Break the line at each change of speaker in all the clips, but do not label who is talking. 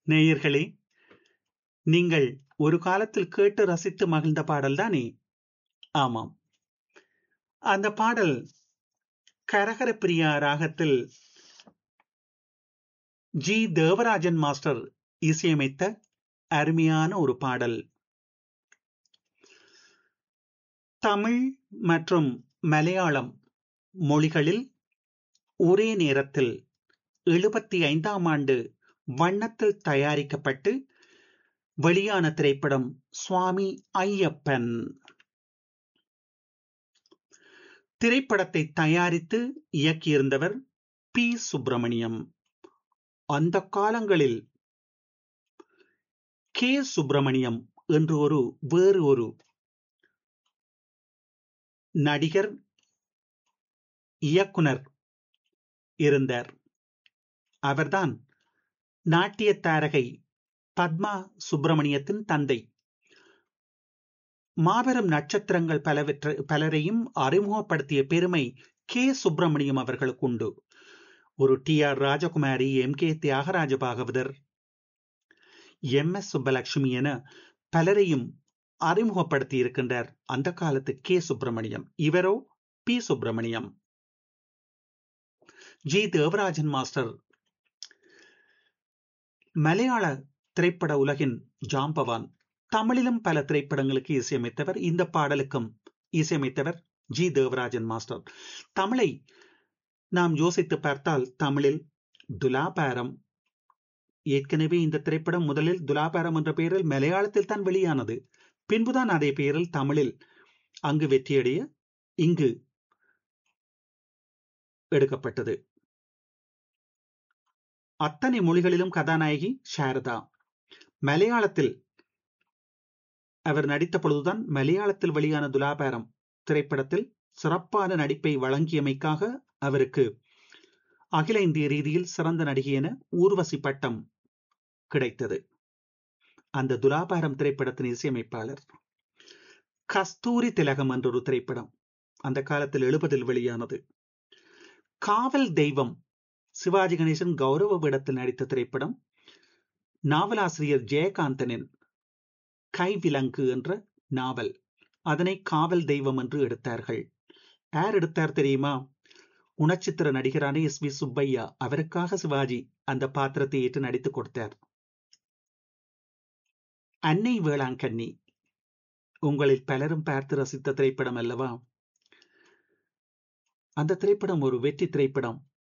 நேயர்களே நீங்கள் ஒரு காலத்தில் கேட்டு ரசித்து மகிழ்ந்த பாடல்தானே ஆமாம் அந்த பாடல் கரகர பிரியா ராகத்தில் ஜி தேவராஜன் மாஸ்டர் இசையமைத்த அருமையான ஒரு பாடல் தமிழ் மற்றும் மலையாளம் மொழிகளில் ஒரே நேரத்தில் எழுபத்தி ஐந்தாம் ஆண்டு வண்ணத்தில் தயாரிக்கப்பட்டு வெளியான திரைப்படம் சுவாமி ஐயப்பன் திரைப்படத்தை தயாரித்து இயக்கியிருந்தவர் பி சுப்பிரமணியம் அந்த காலங்களில் கே சுப்பிரமணியம் என்று ஒரு வேறு ஒரு நடிகர் இயக்குனர் இருந்தார் அவர்தான் நாட்டிய தாரகை பத்மா சுப்பிரமணியத்தின் தந்தை மாபெரும் நட்சத்திரங்கள் பலவற்ற பலரையும் அறிமுகப்படுத்திய பெருமை கே சுப்பிரமணியம் அவர்களுக்கு உண்டு ஒரு T R Rajakumari M K Thyagaraja Bhagavathar M S Subbulakshmi என பலரையும் அறிமுகப்படுத்தி இருக்கின்றார் அந்த காலத்து கே சுப்பிரமணியம் இவரோ P Subramaniam G Devarajan master மலையாள திரைப்பட உலகின் ஜாம்பவான் தமிழிலும் பல திரைப்படங்களுக்கு இசையமைத்தவர் இந்த பாடலுக்கும் இசையமைத்தவர் ஜி தேவராஜன் மாஸ்டர் தமிழை நாம் யோசித்து பார்த்தால் தமிழில் துலாபாரம் ஏற்கனவே இந்த திரைப்படம் முதலில் துலாபாரம் என்ற பெயரில் மலையாளத்தில் தான் வெளியானது பின்புதான் அதே பெயரில் தமிழில் அங்கு வெற்றியடைய இங்கு எடுக்கப்பட்டது அத்தனை மொழிகளிலும் கதாநாயகி சாரதா மலையாளத்தில் அவர் நடித்த பொழுதுதான் மலையாளத்தில் வெளியான துலாபாரம் திரைப்படத்தில் சிறப்பான நடிப்பை வழங்கியமைக்காக அவருக்கு அகில இந்திய ரீதியில் சிறந்த நடிகை என ஊர்வசி பட்டம் கிடைத்தது அந்த துலாபாரம் திரைப்படத்தின் இசையமைப்பாளர் கஸ்தூரி திலகம் என்ற ஒரு திரைப்படம் அந்த காலத்தில் எழுபதில் வெளியானது காவல் தெய்வம் சிவாஜி கணேசன் கௌரவ விடத்தில் நடித்த திரைப்படம் நாவலாசிரியர் ஜெயகாந்தனின் கைவிலங்கு என்ற நாவல் அதனை காவல் தெய்வம் என்று எடுத்தார்கள் யார் எடுத்தார் தெரியுமா உணச்சித்திர நடிகரான எஸ் வி சுப்பையா அவருக்காக சிவாஜி அந்த பாத்திரத்தை ஏற்று நடித்து கொடுத்தார் அன்னை வேளாங்கண்ணி உங்களில் பலரும் பார்த்து ரசித்த திரைப்படம் அல்லவா அந்த திரைப்படம் ஒரு வெற்றி திரைப்படம்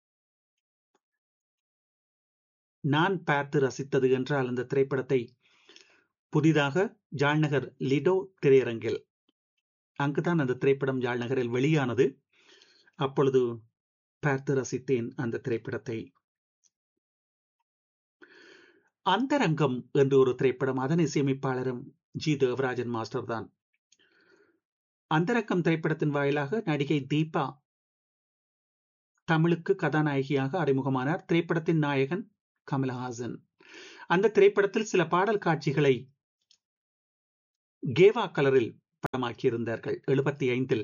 நான் பார்த்து ரசித்தது என்றால் அந்த திரைப்படத்தை புதிதாக ஜாழ்நகர் லிடோ திரையரங்கில் அங்குதான் அந்த திரைப்படம் ஜாழ்நகரில் வெளியானது அப்பொழுது பார்த்து ரசித்தேன் அந்த திரைப்படத்தை அந்தரங்கம் என்று ஒரு திரைப்படம் அதன் இசையமைப்பாளரும் ஜி தேவராஜன் மாஸ்டர் தான் அந்தரங்கம் திரைப்படத்தின் வாயிலாக நடிகை தீபா தமிழுக்கு கதாநாயகியாக அறிமுகமானார் திரைப்படத்தின் நாயகன் கமலஹாசன் அந்த திரைப்படத்தில் சில பாடல் காட்சிகளை கேவா கலரில் படமாக்கியிருந்தார்கள் எழுபத்தி ஐந்தில்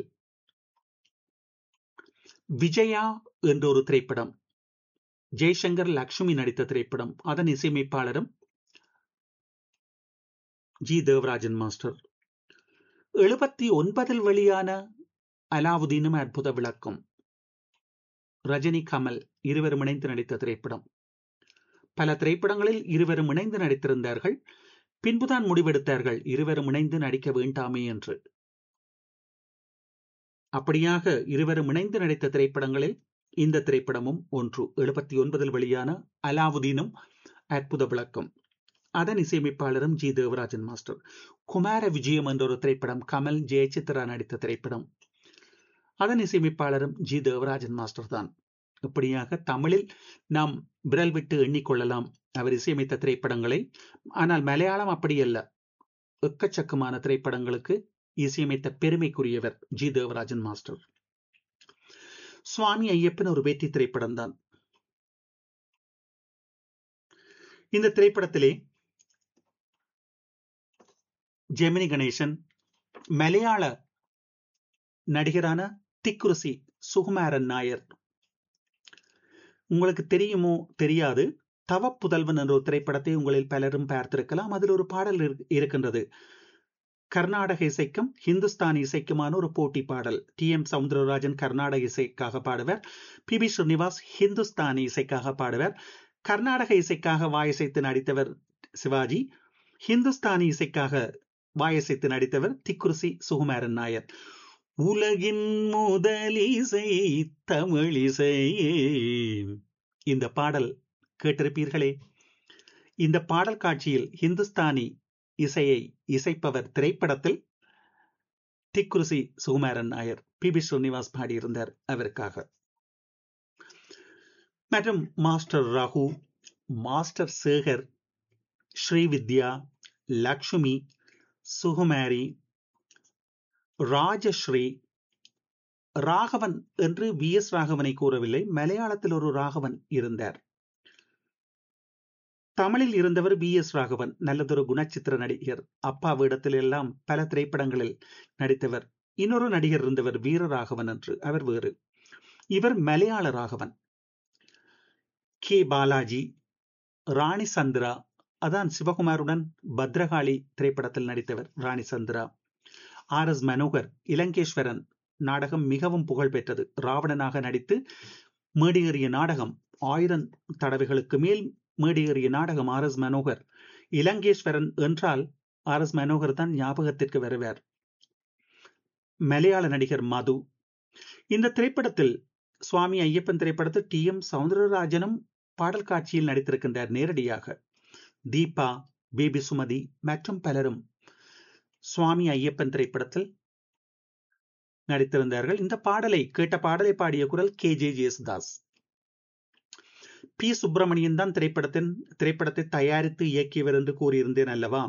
விஜயா என்ற ஒரு திரைப்படம் ஜெய்சங்கர் லக்ஷ்மி நடித்த திரைப்படம் அதன் இசையமைப்பாளரும் ஜி தேவராஜன் மாஸ்டர் எழுபத்தி ஒன்பதில் வெளியான அலாவுதீனும் அற்புத விளக்கம் ரஜினி கமல் இருவரும் இணைந்து நடித்த திரைப்படம் பல திரைப்படங்களில் இருவரும் இணைந்து நடித்திருந்தார்கள் பின்புதான் முடிவெடுத்தார்கள் இருவரும் இணைந்து நடிக்க வேண்டாமே என்று அப்படியாக இருவரும் இணைந்து நடித்த திரைப்படங்களில் இந்த திரைப்படமும் ஒன்று எழுபத்தி ஒன்பதில் வெளியான அலாவுதீனும் அற்புத விளக்கம் அதன் இசையமைப்பாளரும் ஜி தேவராஜன் மாஸ்டர் குமார விஜயம் என்ற ஒரு திரைப்படம் கமல் ஜெயசித்ரா நடித்த திரைப்படம் அதன் இசையமைப்பாளரும் ஜி தேவராஜன் மாஸ்டர் தான் இப்படியாக தமிழில் நாம் விரல் விட்டு எண்ணிக்கொள்ளலாம் அவர் இசையமைத்த திரைப்படங்களை ஆனால் மலையாளம் அப்படி அல்ல எக்கச்சக்கமான திரைப்படங்களுக்கு இசையமைத்த பெருமைக்குரியவர் ஜி தேவராஜன் மாஸ்டர் சுவாமி ஐயப்பன் ஒரு வெற்றி திரைப்படம் தான் இந்த திரைப்படத்திலே ஜெமினி கணேசன் மலையாள நடிகரான திக்குருசி சுகுமாரன் நாயர் உங்களுக்கு தெரியுமோ தெரியாது தவப்புதல்வன் என்ற ஒரு திரைப்படத்தை உங்களில் பலரும் பார்த்திருக்கலாம் அதில் ஒரு பாடல் இருக்கின்றது கர்நாடக இசைக்கும் ஹிந்துஸ்தானி இசைக்குமான ஒரு போட்டி பாடல் டி எம் சவுந்தரராஜன் கர்நாடக இசைக்காக பாடுவர் பி பி ஸ்ரீனிவாஸ் ஹிந்துஸ்தானி இசைக்காக பாடுவர் கர்நாடக இசைக்காக வாயசைத்து நடித்தவர் சிவாஜி ஹிந்துஸ்தானி இசைக்காக வாயசைத்து நடித்தவர் திக்குருசி சுகுமாரன் நாயர் உலகின் முதலிசை தமிழிசையே இந்த பாடல் கேட்டிருப்பீர்களே இந்த பாடல் காட்சியில் ஹிந்துஸ்தானி இசையை இசைப்பவர் திரைப்படத்தில் திக்குருசி சுகுமாரன் நாயர் பி பி ஸ்ரீனிவாஸ் பாடியிருந்தார் அவருக்காக மற்றும் மாஸ்டர் ரகு மாஸ்டர் சேகர் ஸ்ரீவித்யா லக்ஷ்மி சுகுமாரி ராஜஸ்ரீ ராகவன் என்று வி எஸ் ராகவனை கூறவில்லை மலையாளத்தில் ஒரு ராகவன் இருந்தார் தமிழில் இருந்தவர் வி எஸ் ராகவன் நல்லதொரு குணச்சித்திர நடிகர் அப்பா வேடத்தில் எல்லாம் பல திரைப்படங்களில் நடித்தவர் இன்னொரு நடிகர் இருந்தவர் வீரராகவன் என்று அவர் வேறு இவர் மலையாள ராகவன் கே பாலாஜி ராணி சந்திரா அதான் சிவகுமாருடன் பத்ரகாளி திரைப்படத்தில் நடித்தவர் ராணி சந்திரா ஆர் எஸ் மனோகர் இலங்கேஸ்வரன் நாடகம் மிகவும் புகழ் பெற்றது ராவணனாக நடித்து மேடியேறிய நாடகம் ஆயிரம் தடவைகளுக்கு மேல் மேடியேறிய நாடகம் ஆர் எஸ் மனோகர் இலங்கேஸ்வரன் என்றால் ஆர் எஸ் மனோகர் தான் ஞாபகத்திற்கு வருவார் மலையாள நடிகர் மது இந்த திரைப்படத்தில் சுவாமி ஐயப்பன் திரைப்படத்தில் டி எம் சவுந்தரராஜனும் பாடல் காட்சியில் நடித்திருக்கின்றார் நேரடியாக தீபா பேபி சுமதி மற்றும் பலரும் சுவாமி ஐயப்பன் திரைப்படத்தில் நடித்திருந்தார்கள் இந்த பாடலை கேட்ட பாடலை பாடிய குரல் K J Yesudas P Subramanian தான் திரைப்படத்தின் திரைப்படத்தை தயாரித்து இயக்கியவர் என்று கூறியிருந்தேன் அல்லவா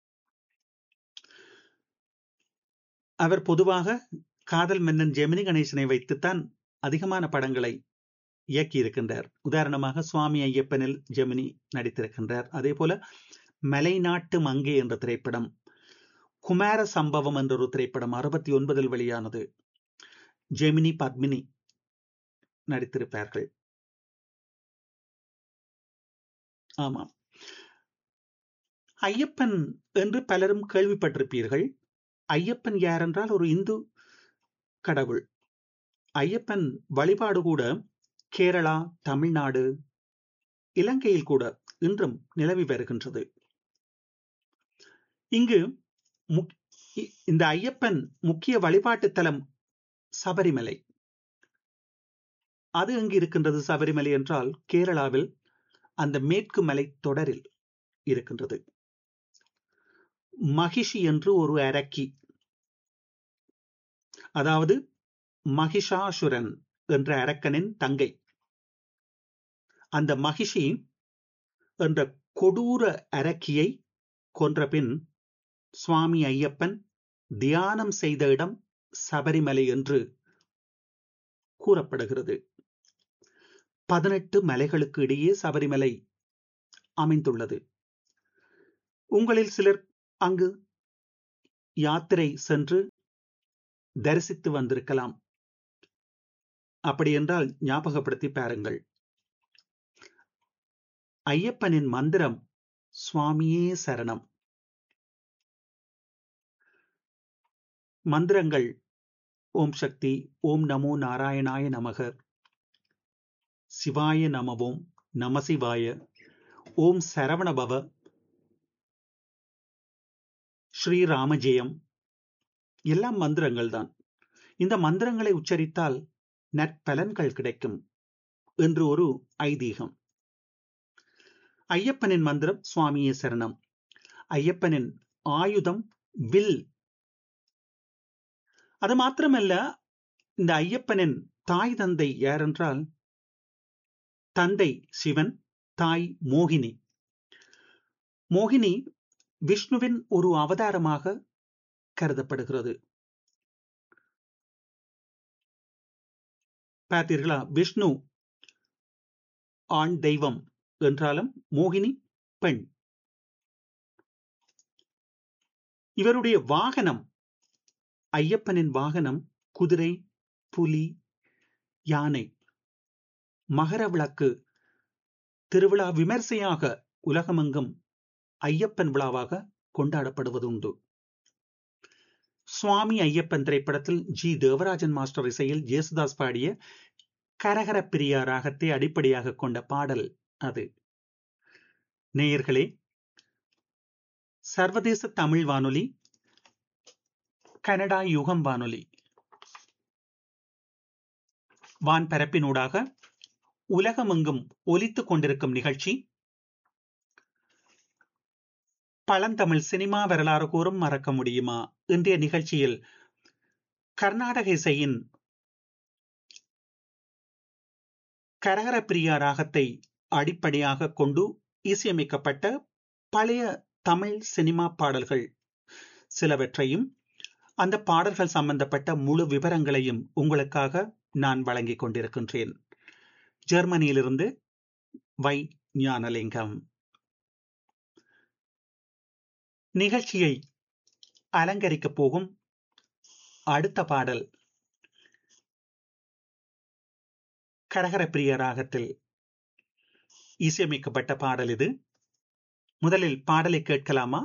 அவர் பொதுவாக காதல் மன்னன் ஜெமினி கணேசனை வைத்துத்தான் அதிகமான படங்களை இயக்கி இருக்கின்றார் உதாரணமாக சுவாமி ஐயப்பனில் ஜெமினி நடித்திருக்கின்றார் அதே போல மலைநாட்டு மங்கை என்ற திரைப்படம் குமார சம்பவம் என்ற ஒரு திரைப்படம் அறுபத்தி ஒன்பதில் வெளியானது ஜெமினி பத்மினி நடித்திருப்பார்கள் ஆமாம் ஐயப்பன் என்று பலரும் கேள்விப்பட்டிருப்பீர்கள் ஐயப்பன் யார் என்றால் ஒரு இந்து கடவுள் ஐயப்பன் வழிபாடு கூட கேரளா தமிழ்நாடு இலங்கையில் கூட இன்றும் நிலவி வருகின்றது இங்கு இந்த ஐயப்பன் முக்கிய வழிபாட்டு தலம் சபரிமலை அது எங்கு இருக்கின்றது சபரிமலை என்றால் கேரளாவில் அந்த மேற்கு மலை தொடரில் இருக்கின்றது மகிஷி என்று ஒரு அரக்கி அதாவது மகிஷாசுரன் என்ற அரக்கனின் தங்கை அந்த மகிஷி என்ற கொடூர அரக்கியை கொன்ற பின் சுவாமி ஐயப்பன் தியானம் செய்த இடம் சபரிமலை என்று கூறப்படுகிறது பதினெட்டு மலைகளுக்கு இடையே சபரிமலை அமைந்துள்ளது உங்களில் சிலர் அங்கு யாத்திரை சென்று தரிசித்து வந்திருக்கலாம் அப்படி என்றால் ஞாபகப்படுத்தி பாருங்கள் ஐயப்பனின் மந்திரம் சுவாமியே சரணம் மந்திரங்கள் ஓம் சக்தி ஓம் நமோ நாராயணாய நமக சிவாய நமவோம் நமசிவாய ஓம் சரவணபவ ஸ்ரீராமஜெயம் எல்லாம் மந்திரங்கள் தான் இந்த மந்திரங்களை உச்சரித்தால் நற்பலன்கள் கிடைக்கும் என்று ஒரு ஐதீகம் ஐயப்பனின் மந்திரம் சுவாமியே சரணம் ஐயப்பனின் ஆயுதம் வில் அது மாத்திரமல்ல இந்த ஐயப்பனின் தாய் தந்தை யாரென்றால் தந்தை சிவன் தாய் மோகினி மோகினி விஷ்ணுவின் ஒரு அவதாரமாக கருதப்படுகிறது பார்த்தீர்களா விஷ்ணு ஆண் தெய்வம் என்றாலும் மோகினி பெண் இவருடைய வாகனம் ஐயப்பனின் வாகனம் குதிரை புலி யானை மகர விளக்கு திருவிழா விமர்சையாக உலகமெங்கும் ஐயப்பன் விழாவாக கொண்டாடப்படுவதுண்டு சுவாமி ஐயப்பன் திரைப்படத்தில் ஜி தேவராஜன் மாஸ்டர் இசையில் ஜேசுதாஸ் பாடிய கரகர பிரியா ராகத்தை அடிப்படையாக கொண்ட பாடல் அது நேயர்களே சர்வதேச தமிழ் வானொலி கனடா யுகம் வானொலி வான்பரப்பினூடாக உலகமெங்கும் ஒலித்துக் கொண்டிருக்கும் நிகழ்ச்சி பழந்தமிழ் சினிமா வரலாறு கூறும் மறக்க முடியுமா இன்றைய நிகழ்ச்சியில் கர்நாடக இசையின் கரகர பிரியா ராகத்தை அடிப்படையாக கொண்டு இசையமைக்கப்பட்ட பழைய தமிழ் சினிமா பாடல்கள் சிலவற்றையும் அந்த பாடல்கள் சம்பந்தப்பட்ட முழு விவரங்களையும் உங்களுக்காக நான் வழங்கிக் கொண்டிருக்கின்றேன் ஜெர்மனியிலிருந்து வை ஞானலிங்கம் நிகழ்ச்சியை அலங்கரிக்க போகும் அடுத்த பாடல் கரகர பிரிய ராகத்தில் இசையமைக்கப்பட்ட பாடல் இது முதலில் பாடலை கேட்கலாமா